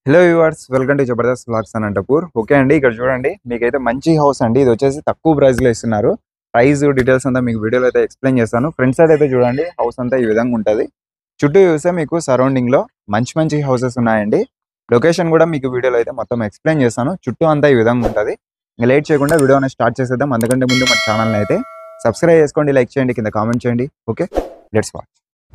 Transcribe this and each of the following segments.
hello viewers welcome to Jabardast vlogs Anantapur okay అండి ఇక్కడ చూడండి మీకైతే మంచి హౌస్ అండి ఇది వచ్చేసి తక్కువ ప్రైస్ లో ఇస్తున్నారు ప్రైస్ డీటెయిల్స్ అంతా మీకు వీడియోలో అయితే ఎక్స్ప్లెయిన్ చేస్తాను ఫ్రంట్ సైడ్ అయితే చూడండి హౌస్ అంతా ఈ విధంగా ఉంటుంది చుట్టూ చూస్తే మీకు సరౌండింగ్ లో మంచి మంచి హౌసెస్ ఉన్నాయండి లొకేషన్ కూడా మీకు వీడియోలో అయితే మొత్తం ఎక్స్ప్లెయిన్ చేస్తాను చుట్టూ అంతా ఈ విధంగా ఉంటుంది ఇంకా లేట్ చేయకుండా వీడియోని స్టార్ట్ చేసేద్దాం అందుకంటే ముందు మన ఛానల్ని అయితే సబ్స్క్రైబ్ చేసుకోండి లైక్ చేయండి కింద కామెంట్ చేయండి ఓకే లెట్స్ వాచ్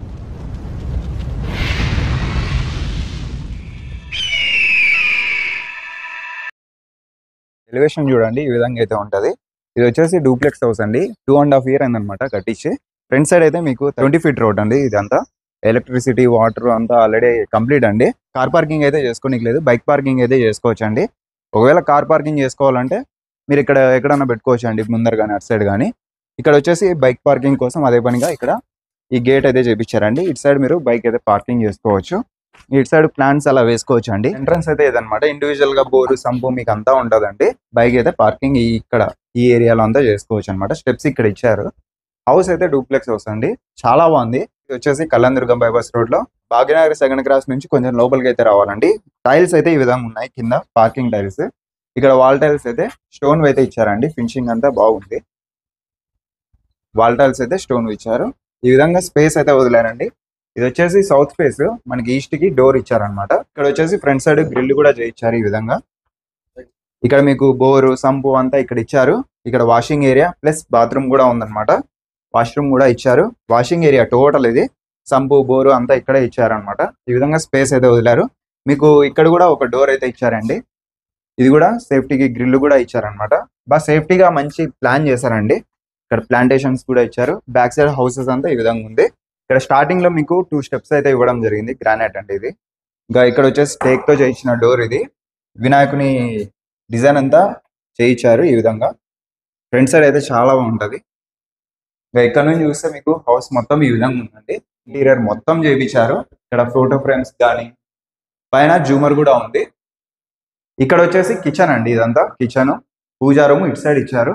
ఎలివేషన్ చూడండి ఈ విధంగా అయితే ఉంటది ఇది వచ్చేసి డూప్లెక్స్ హౌస్ అండి టూ అండ్ హాఫ్ ఇయర్ అయిందనమాట కట్టించి ఫ్రంట్ సైడ్ అయితే మీకు ట్వంటీ ఫీట్ రోడ్ అండి ఇదంతా ఎలక్ట్రిసిటీ వాటర్ అంతా ఆల్రెడీ కంప్లీట్ అండి కార్ పార్కింగ్ అయితే చేసుకోనికి లేదు బైక్ పార్కింగ్ అయితే చేసుకోవచ్చు అండి ఒకవేళ కార్ పార్కింగ్ చేసుకోవాలంటే మీరు ఇక్కడ ఎక్కడన్నా పెట్టుకోవచ్చు అండి ముందర కానీ అటు సైడ్ కానీ ఇక్కడ వచ్చేసి బైక్ పార్కింగ్ కోసం అదే పనిగా ఇక్కడ ఈ గేట్ అయితే చేపించారండి ఇటు సైడ్ మీరు బైక్ అయితే పార్కింగ్ చేసుకోవచ్చు ఇటు సైడ్ ప్లాంట్స్ అలా వేసుకోవచ్చు అండి ఎంట్రన్స్ అయితే ఇదనమాట ఇండివిజువల్ గా బోరు సంపు మీకు అంతా ఉంటదండి బైక్ అయితే పార్కింగ్ ఇక్కడ ఈ ఏరియాలో అంతా చేసుకోవచ్చు అనమాట స్టెప్స్ ఇక్కడ ఇచ్చారు హౌస్ అయితే డూప్లెక్స్ హౌస్ అండి చాలా బాగుంది ఇది వచ్చేసి కళ్యాణదుర్గం బైపాస్ రోడ్ లో భాగ్యనగర్ సెకండ్ క్రాస్ నుంచి కొంచెం లోపలికి అయితే రావాలండి టైల్స్ అయితే ఈ విధంగా ఉన్నాయి కింద పార్కింగ్ టైల్స్ ఇక్కడ వాల్ టైల్స్ అయితే స్టోన్ అయితే ఇచ్చారండి ఫినిషింగ్ అంతా బాగుంది వాల్ టైల్స్ అయితే స్టోన్ ఇచ్చారు ఈ విధంగా స్పేస్ అయితే వదిలేరండి ఇది వచ్చేసి సౌత్ ఫేస్ మనకి ఈస్ట్ కి డోర్ ఇచ్చారనమాట ఇక్కడ వచ్చేసి ఫ్రంట్ సైడ్ గ్రిల్ కూడా చేయించారు ఈ విధంగా ఇక్కడ మీకు బోరు సంపు అంతా ఇక్కడ ఇచ్చారు ఇక్కడ వాషింగ్ ఏరియా ప్లస్ బాత్రూమ్ కూడా ఉందన్నమాట వాష్రూమ్ కూడా ఇచ్చారు వాషింగ్ ఏరియా టోటల్ ఇది సంపు బోరు అంతా ఇక్కడే ఇచ్చారనమాట ఈ విధంగా స్పేస్ అయితే వదిలారు మీకు ఇక్కడ కూడా ఒక డోర్ అయితే ఇచ్చారండి ఇది కూడా సేఫ్టీకి గ్రిల్ కూడా ఇచ్చారనమాట బాగా సేఫ్టీగా మంచి ప్లాన్ చేశారండి ఇక్కడ ప్లాంటేషన్స్ కూడా ఇచ్చారు బ్యాక్ సైడ్ హౌసెస్ అంతా ఈ విధంగా ఉంది ఇక్కడ స్టార్టింగ్ లో మీకు టూ స్టెప్స్ అయితే ఇవ్వడం జరిగింది గ్రానైట్ అంటే ఇది ఇంకా ఇక్కడ వచ్చేసి టేక్ తో చేయించిన డోర్ ఇది వినాయకుని డిజైన్ అంతా చేయించారు ఈ విధంగా ఫ్రంట్ సైడ్ అయితే చాలా బాగుంటది ఇంకా ఇక్కడ నుంచి చూస్తే మీకు హౌస్ మొత్తం ఈ విధంగా ఉందండి ఇంటీరియర్ మొత్తం చేయించారు ఇక్కడ ఫోటో ఫ్రేమ్స్ కానీ పైన జూమర్ కూడా ఉంది ఇక్కడ వచ్చేసి కిచెన్ అండి ఇదంతా కిచెన్ పూజా రూమ్ ఇటు సైడ్ ఇచ్చారు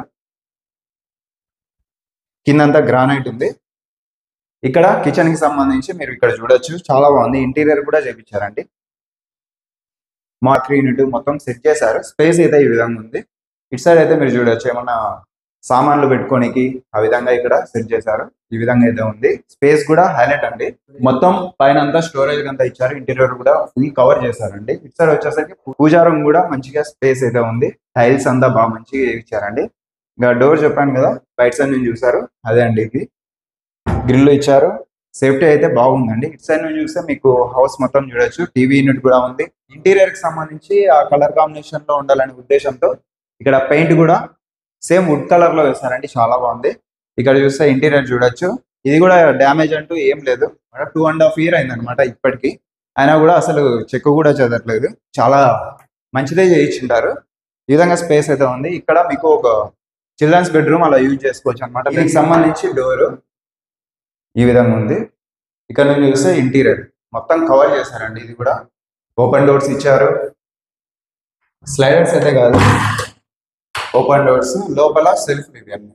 కిందంతా గ్రానైట్ ఉంది ఇక్కడ కిచెన్ కి సంబంధించి మీరు ఇక్కడ చూడొచ్చు చాలా బాగుంది ఇంటీరియర్ కూడా చేయించారండి మా త్రీ యూనిట్ మొత్తం సెట్ చేశారు స్పేస్ అయితే ఈ విధంగా ఉంది ఇటు సైడ్ అయితే మీరు చూడొచ్చు ఏమన్నా సామాన్లు పెట్టుకోనికి ఆ విధంగా ఇక్కడ సెట్ చేశారు ఈ విధంగా అయితే ఉంది స్పేస్ కూడా హైలైట్ అండి మొత్తం పైన అంతా స్టోరేజ్ అంతా ఇచ్చారు ఇంటీరియర్ కూడా ఫుల్ కవర్ చేశారండి ఇటు సైడ్ వచ్చేసరికి పూజారం కూడా మంచిగా స్పేస్ అయితే ఉంది టైల్స్ అంతా బాగా మంచిగా ఇచ్చారండి ఇంకా డోర్ చెప్పాను కదా బయట సైడ్ నుంచి చూసారు అదే అండి ఇది గ్రిల్ ఇచ్చారు సేఫ్టీ అయితే బాగుందండి ఇటు సైడ్ నుంచి చూస్తే మీకు హౌస్ మొత్తం చూడొచ్చు టీవీ యూనిట్ కూడా ఉంది ఇంటీరియర్ కి సంబంధించి ఆ కలర్ కాంబినేషన్ లో ఉండాలనే ఉద్దేశంతో ఇక్కడ పెయింట్ కూడా సేమ్ వుడ్ కలర్ లో వేస్తారండి చాలా బాగుంది ఇక్కడ చూస్తే ఇంటీరియర్ చూడొచ్చు ఇది కూడా డ్యామేజ్ అంటూ ఏం లేదు టూ అండ్ హాఫ్ ఇయర్ అయిందనమాట ఇప్పటికి అయినా కూడా అసలు చెక్కు కూడా చదవట్లేదు చాలా మంచిదే చేయించుంటారు ఈ విధంగా స్పేస్ అయితే ఉంది ఇక్కడ మీకు ఒక చిల్డ్రన్స్ బెడ్రూమ్ అలా యూజ్ చేసుకోవచ్చు అనమాట దీనికి సంబంధించి డోర్ ఈ విధంగా ఉంది ఇక్కడ నుంచి చూస్తే ఇంటీరియర్ మొత్తం కవర్ చేశారండి ఇది కూడా ఓపెన్ డోర్స్ ఇచ్చారు స్లైడర్స్ అయితే కాదు ఓపెన్ డోర్స్ లోపల సెల్ఫ్ ఇవి అన్ని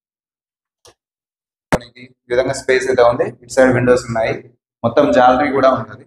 మనకి ఈ విధంగా స్పేస్ అయితే ఉంది ఇటు సైడ్ విండోస్ ఉన్నాయి మొత్తం జాలరీ కూడా ఉంటుంది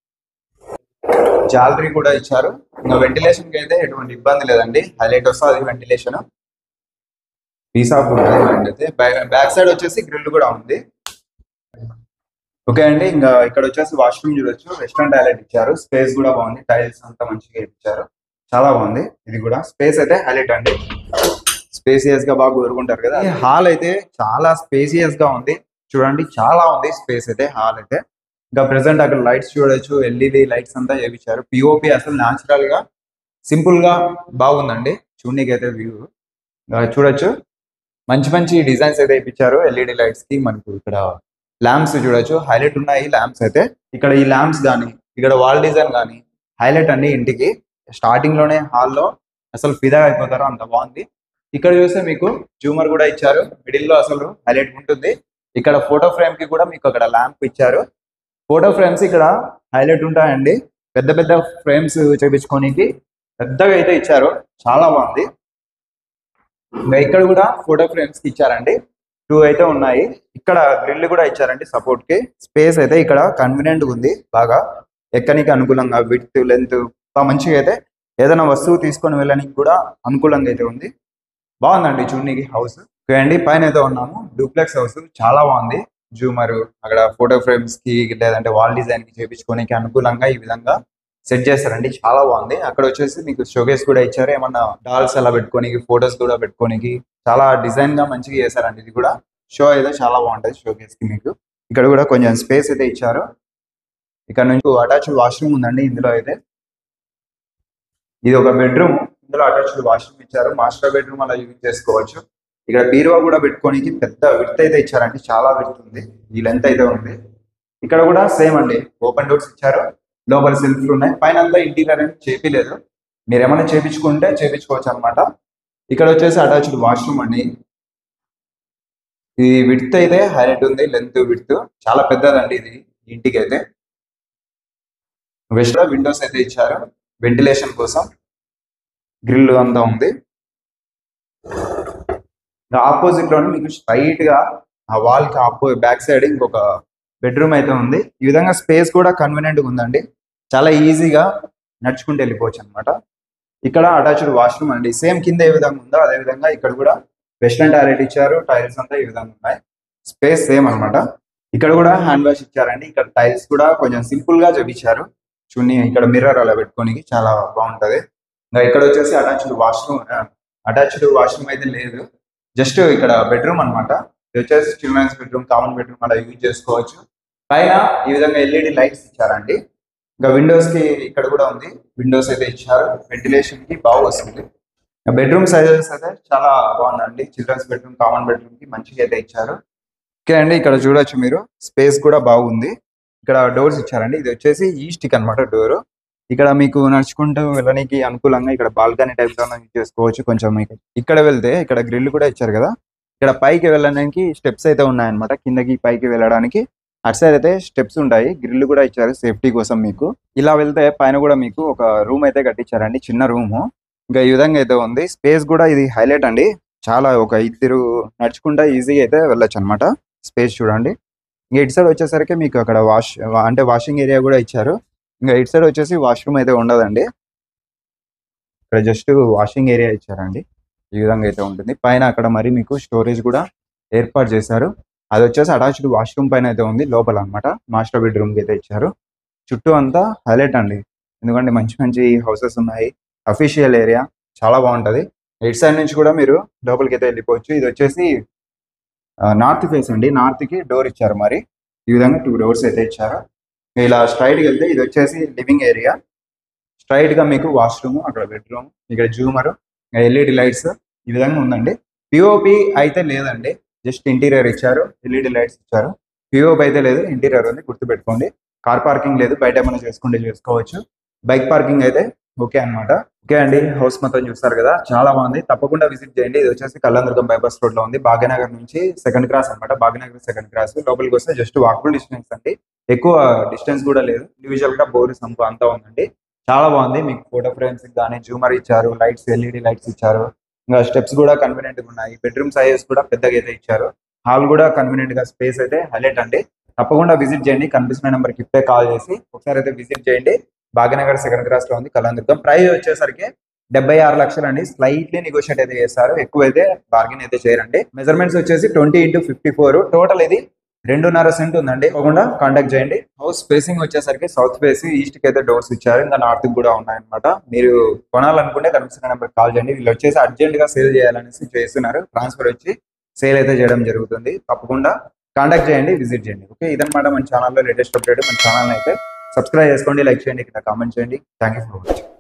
జాలరీ కూడా ఇచ్చారు ఇంకా వెంటిలేషన్ కి అయితే ఎటువంటి ఇబ్బంది లేదండి హైలైట్ వస్తుంది వెంటిలేషన్ పీస్ ఆఫ్ ఉంటుంది అయితే బ్యాక్ సైడ్ వచ్చేసి గ్రిల్ కూడా ఉంది ఓకే అండి ఇంకా ఇక్కడ వచ్చేసి వాష్రూమ్ చూడొచ్చు వెస్ట్రన్ టాయిలెట్ ఇచ్చారు స్పేస్ కూడా బాగుంది టైల్స్ అంతా మంచిగా ఇచ్చారు చాలా బాగుంది ఇది కూడా స్పేస్ అయితే హైలైట్ అండి స్పేసియస్ గా బాగా కోరుకుంటారు కదా హాల్ అయితే చాలా స్పేసియస్ గా ఉంది చూడండి చాలా ఉంది స్పేస్ అయితే హాల్ అయితే ఇంకా ప్రెసెంట్ అక్కడ లైట్స్ చూడొచ్చు ఎల్ఈడి లైట్స్ అంతా చేయించారు పిఓపి అసలు న్యాచురల్ గా సింపుల్ గా బాగుందండి చూడనీకి అయితే వ్యూ చూడొచ్చు మంచి మంచి డిజైన్స్ అయితే ఇప్పించారు ఎల్ఈడి లైట్స్ కి మనకు ఇక్కడ ల్యాంప్స్ చూడొచ్చు హైలైట్ ఉన్నాయి ల్యాంప్స్ అయితే ఇక్కడ ఈ ల్యాంప్స్ కానీ ఇక్కడ వాల్ డిజైన్ కానీ హైలైట్ అండి ఇంటికి స్టార్టింగ్ లోనే హాల్లో అసలు ఫిదా అయిపోతారు అంత బాగుంది ఇక్కడ చూస్తే మీకు జూమర్ కూడా ఇచ్చారు మిడిల్ లో అసలు హైలైట్ ఉంటుంది ఇక్కడ ఫోటో ఫ్రేమ్ కి కూడా మీకు అక్కడ ల్యాంప్ ఇచ్చారు ఫోటో ఫ్రేమ్స్ ఇక్కడ హైలైట్ ఉంటాయండి పెద్ద పెద్ద ఫ్రేమ్స్ చేపించుకోనికి పెద్దగా అయితే ఇచ్చారు చాలా బాగుంది ఇంకా ఇక్కడ కూడా ఫోటో ఫ్రేమ్స్ కి ఇచ్చారండి టూ అయితే ఉన్నాయి ఇక్కడ గ్రిల్ కూడా ఇచ్చారండి సపోర్ట్ కి స్పేస్ అయితే ఇక్కడ కన్వీనియంట్ ఉంది బాగా ఎక్కనికి అనుకూలంగా విత్ లెంత్ బాగా మంచిగా అయితే ఏదైనా వస్తువు తీసుకొని వెళ్ళడానికి కూడా అనుకూలంగా అయితే ఉంది బాగుందండి చూడడానికి హౌస్ ఓకే అండి పైన అయితే ఉన్నాము డూప్లెక్స్ హౌస్ చాలా బాగుంది జూమర్ అక్కడ ఫోటో ఫ్రేమ్స్ కి లేదంటే వాల్ డిజైన్ కి చేపించుకోనికి అనుకూలంగా ఈ విధంగా సెట్ చేస్తారండి చాలా బాగుంది అక్కడ వచ్చేసి మీకు షోకేస్ కూడా ఇచ్చారు ఏమన్నా డాల్స్ అలా పెట్టుకోనికి ఫొటోస్ కూడా పెట్టుకోనికి చాలా డిజైన్ గా మంచిగా చేశారండి ఇది కూడా షో అయితే చాలా బాగుంటది షోకేస్ కి మీకు ఇక్కడ కూడా కొంచెం స్పేస్ అయితే ఇచ్చారు ఇక్కడ నుంచి అటాచ్డ్ వాష్రూమ్ ఉందండి ఇందులో అయితే ఇది ఒక బెడ్రూమ్ ఇందులో అటాచ్డ్ వాష్రూమ్ ఇచ్చారు మాస్టర్ బెడ్రూమ్ అలా యూజ్ చేసుకోవచ్చు ఇక్కడ బీరువా కూడా పెట్టుకోనికి పెద్ద విడ్త్ అయితే ఇచ్చారండి చాలా విడ్త్ ఉంది ఈ లెంత్ అయితే ఉంది ఇక్కడ కూడా సేమ్ అండి ఓపెన్ డోర్స్ ఇచ్చారు లోపల సెల్ఫ్లు ఉన్నాయి పైన అంతా ఇంటీరియర్ అనేది చేపిలేదు మీరు ఏమైనా చేపించుకుంటే చేపించుకోవచ్చు అనమాట ఇక్కడ వచ్చేసి అటాచ్డ్ వాష్రూమ్ అండి ఈ విడ్త్ అయితే హైలైట్ ఉంది లెంత్ విడ్త్ చాలా పెద్దదండి ఇది ఇంటికి అయితే వెస్ట్ విండోస్ అయితే ఇచ్చారు వెంటిలేషన్ కోసం గ్రిల్ అంతా ఉంది ఆపోజిట్ లోనే మీకు స్ట్రైట్ గా ఆ వాల్ కి ఆపో బ్యాక్ సైడ్ ఇంకొక బెడ్రూమ్ అయితే ఉంది ఈ విధంగా స్పేస్ కూడా కన్వీనియంట్ గా ఉందండి చాలా ఈజీగా నడుచుకుంటూ వెళ్ళిపోవచ్చు అనమాట ఇక్కడ అటాచ్డ్ వాష్రూమ్ అండి సేమ్ కింద ఏ విధంగా ఉందో అదే విధంగా ఇక్కడ కూడా వెస్టర్న్ టాయిలెట్ ఇచ్చారు టైల్స్ అంతా ఈ విధంగా ఉన్నాయి స్పేస్ సేమ్ అన్నమాట ఇక్కడ కూడా హ్యాండ్ వాష్ ఇచ్చారండి ఇక్కడ టైల్స్ కూడా కొంచెం సింపుల్ గా చేపించారు చూని ఇక్కడ మిర్రర్ అలా పెట్టుకోనికి చాలా బాగుంటది ఇంకా ఇక్కడ వచ్చేసి అటాచ్డ్ వాష్రూమ్ అటాచ్డ్ వాష్రూమ్ అయితే లేదు జస్ట్ ఇక్కడ బెడ్రూమ్ అన్నమాట ఇది వచ్చేసి చిల్డ్రన్స్ బెడ్రూమ్ కామన్ బెడ్రూమ్ అలా యూజ్ చేసుకోవచ్చు పైన ఈ విధంగా ఎల్ఈడి లైట్స్ ఇచ్చారండి ఇంకా విండోస్ కి ఇక్కడ కూడా ఉంది విండోస్ అయితే ఇచ్చారు వెంటిలేషన్ కి బాగా వస్తుంది బెడ్రూమ్ సైజెస్ అయితే చాలా బాగుందండి చిల్డ్రన్స్ బెడ్రూమ్ కామన్ బెడ్రూమ్ కి మంచిగా అయితే ఇచ్చారు ఓకే అండి ఇక్కడ చూడొచ్చు మీరు స్పేస్ కూడా బాగుంది ఇక్కడ డోర్స్ ఇచ్చారండి ఇది వచ్చేసి ఈస్టిక్ అన్నమాట డోర్ ఇక్కడ మీకు నడుచుకుంటూ వెళ్ళడానికి అనుకూలంగా ఇక్కడ బాల్కనీ టైప్ లో యూజ్ చేసుకోవచ్చు కొంచెం మీకు ఇక్కడ వెళ్తే ఇక్కడ గ్రిల్ కూడా ఇచ్చారు కదా ఇక్కడ పైకి వెళ్ళడానికి స్టెప్స్ అయితే ఉన్నాయన్నమాట కిందకి పైకి వెళ్ళడానికి అటు సైడ్ అయితే స్టెప్స్ ఉంటాయి గ్రిల్ కూడా ఇచ్చారు సేఫ్టీ కోసం మీకు ఇలా వెళ్తే పైన కూడా మీకు ఒక రూమ్ అయితే కట్టించారండి చిన్న రూమ్ ఇంకా ఈ విధంగా అయితే ఉంది స్పేస్ కూడా ఇది హైలైట్ అండి చాలా ఒక ఇద్దరు నడుచుకుంటా ఈజీగా అయితే వెళ్ళొచ్చు అనమాట స్పేస్ చూడండి ఇంకా ఇటు సైడ్ వచ్చేసరికి మీకు అక్కడ వాష్ అంటే వాషింగ్ ఏరియా కూడా ఇచ్చారు ఇంకా ఇటు సైడ్ వచ్చేసి వాష్రూమ్ అయితే ఉండదండి ఇక్కడ జస్ట్ వాషింగ్ ఏరియా ఇచ్చారండి ఈ విధంగా అయితే ఉంటుంది పైన అక్కడ మరి మీకు స్టోరేజ్ కూడా ఏర్పాటు చేశారు అది వచ్చేసి అటాచ్డ్ వాష్రూమ్ పైన అయితే ఉంది లోపల అన్నమాట మాస్టర్ బెడ్రూమ్ కి అయితే ఇచ్చారు చుట్టూ అంతా హైలైట్ అండి ఎందుకంటే మంచి మంచి హౌసెస్ ఉన్నాయి అఫీషియల్ ఏరియా చాలా బాగుంటది ఇటు సైడ్ నుంచి కూడా మీరు లోపలికి అయితే వెళ్ళిపోవచ్చు ఇది వచ్చేసి నార్త్ ఫేస్ అండి నార్త్ కి డోర్ ఇచ్చారు మరి ఈ విధంగా టూ డోర్స్ అయితే ఇచ్చారు ఇలా స్ట్రైట్ కి వెళ్తే ఇది వచ్చేసి లివింగ్ ఏరియా స్ట్రైట్ గా మీకు వాష్రూమ్ అక్కడ బెడ్రూమ్ ఇక్కడ జూమర్ ఎల్ఈడి లైట్స్ ఈ విధంగా ఉందండి పిఓపి అయితే లేదండి జస్ట్ ఇంటీరియర్ ఇచ్చారు ఎల్ఈడి లైట్స్ ఇచ్చారు పిఓపి అయితే లేదు ఇంటీరియర్ ఉంది గుర్తుపెట్టుకోండి కార్ పార్కింగ్ లేదు బయట ఏమైనా చేసుకుంటే చేసుకోవచ్చు బైక్ పార్కింగ్ అయితే ఓకే అన్నమాట ఓకే అండి హౌస్ మొత్తం చూస్తారు కదా చాలా బాగుంది తప్పకుండా విజిట్ చేయండి ఇది వచ్చేసి కళ్యాణదుర్గం బైపాస్ రోడ్ లో ఉంది భాగ్యనగర్ నుంచి సెకండ్ క్రాస్ అన్నమాట భాగ్యనగర్ సెకండ్ క్రాస్ లోపలికి వస్తే జస్ట్ వాకబుల్ డిస్టెన్స్ అండి ఎక్కువ డిస్టెన్స్ కూడా లేదు ఇండివిజువల్ గా బోర్ సంపు అంతా ఉందండి చాలా బాగుంది మీకు ఫోటో ఫ్రేమ్స్ కానీ జూమర్ ఇచ్చారు లైట్స్ ఎల్ఈడి లైట్స్ ఇచ్చారు ఇంకా స్టెప్స్ కూడా కన్వీనియంట్ గా ఉన్నాయి బెడ్రూమ్ సైజెస్ కూడా పెద్దగా అయితే ఇచ్చారు హాల్ కూడా కన్వీనియంట్ గా స్పేస్ అయితే హైలైట్ అండి తప్పకుండా విజిట్ చేయండి కనిపిస్తున్న నెంబర్ కి ఇప్పుడే కాల్ చేసి ఒకసారి అయితే విజిట్ చేయండి భాగ్యనగర్ సెకండ్ క్రాస్ లో ఉంది కళ్యాణదుర్గం ప్రైస్ వచ్చేసరికి డెబ్బై ఆరు లక్షలు అండి స్లైట్లీ నెగోషియేట్ అయితే చేస్తారు ఎక్కువ అయితే బార్గెన్ అయితే చేయరండి మెజర్మెంట్స్ వచ్చేసి twenty into fifty four total ఇది రెండున్నర సెంట్ ఉందండి తప్పకుండా కాంటాక్ట్ చేయండి హౌస్ స్పేసింగ్ వచ్చేసరికి సౌత్ ఫేస్ ఈస్ట్ కి అయితే డోర్స్ ఇచ్చారు ఇంకా నార్త్ కూడా ఉన్నాయన్నమాట మీరు కొనాలనుకుంటే కనిపిస్తున్న నెంబర్ కాల్ చేయండి వీళ్ళు వచ్చేసి అర్జెంట్ గా సేల్ చేయాలనేసి చేస్తున్నారు ట్రాన్స్ఫర్ వచ్చి సేల్ అయితే చేయడం జరుగుతుంది తప్పకుండా కాంటాక్ట్ చేయండి విజిట్ చేయండి ఓకే ఇదన్నమాట మన ఛానల్లో లేటెస్ట్ అప్డేట్ మన ఛానల్ అయితే సబ్స్క్రైబ్ చేసుకోండి లైక్ చేయండి ఇక్కడ కామెంట్ చేయండి థ్యాంక్ యూ ఫర్ వాచింగ్